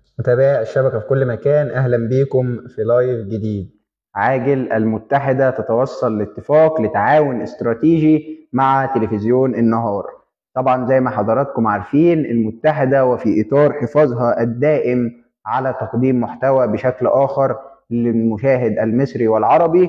متابعي الشبكة في كل مكان أهلا بيكم في لايف جديد عاجل المتحدة تتوصل لاتفاق لتعاون استراتيجي مع تلفزيون النهار طبعا زي ما حضراتكم عارفين المتحدة وفي إطار حفاظها الدائم على تقديم محتوى بشكل آخر للمشاهد المصري والعربي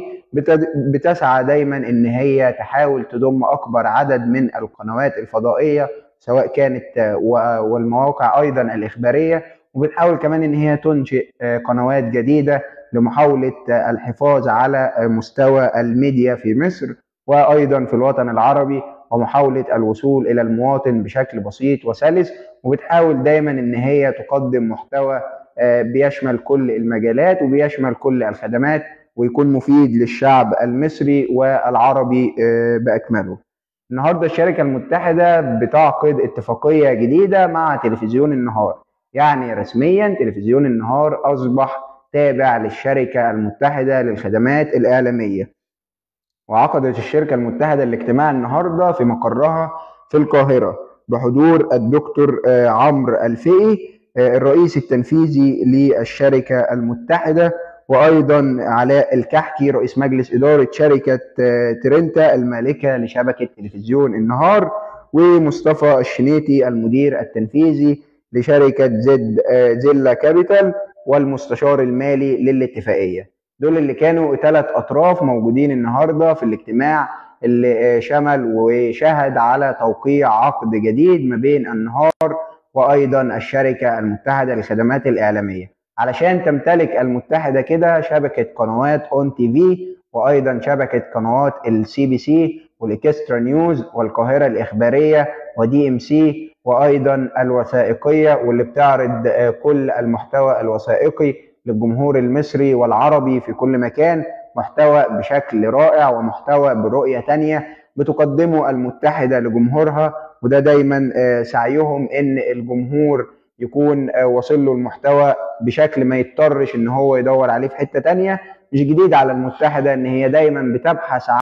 بتسعى دايما ان هي تحاول تضم اكبر عدد من القنوات الفضائيه سواء كانت والمواقع ايضا الاخباريه وبتحاول كمان ان هي تنشئ قنوات جديده لمحاوله الحفاظ على مستوى الميديا في مصر وايضا في الوطن العربي ومحاوله الوصول الى المواطن بشكل بسيط وسلس وبتحاول دايما ان هي تقدم محتوى بيشمل كل المجالات وبيشمل كل الخدمات ويكون مفيد للشعب المصري والعربي باكمله. النهارده الشركه المتحده بتعقد اتفاقيه جديده مع تلفزيون النهار. يعني رسميا تلفزيون النهار اصبح تابع للشركه المتحده للخدمات الاعلاميه. وعقدت الشركه المتحده الاجتماع النهارده في مقرها في القاهره بحضور الدكتور عمرو الفقي الرئيس التنفيذي للشركه المتحده وايضا علاء الكحكي رئيس مجلس اداره شركه ترنتا المالكه لشبكه تلفزيون النهار ومصطفى الشنيتي المدير التنفيذي لشركه زد زيلا كابيتال والمستشار المالي للاتفاقيه دول اللي كانوا ثلاث اطراف موجودين النهارده في الاجتماع اللي شمل وشهد على توقيع عقد جديد ما بين النهار وايضا الشركه المتحده للخدمات الاعلاميه علشان تمتلك المتحده كده شبكه قنوات اون تي في وايضا شبكه قنوات السي بي سي والاكسترا نيوز والقاهره الاخباريه ودي ام سي وايضا الوثائقيه واللي بتعرض كل المحتوى الوثائقي للجمهور المصري والعربي في كل مكان محتوى بشكل رائع ومحتوى برؤيه تانيه بتقدمه المتحده لجمهورها وده دايما سعيهم ان الجمهور يكون واصل له المحتوى بشكل ما يضطرش ان هو يدور عليه في حته تانية مش جديد على المتحده ان هي دايما بتبحث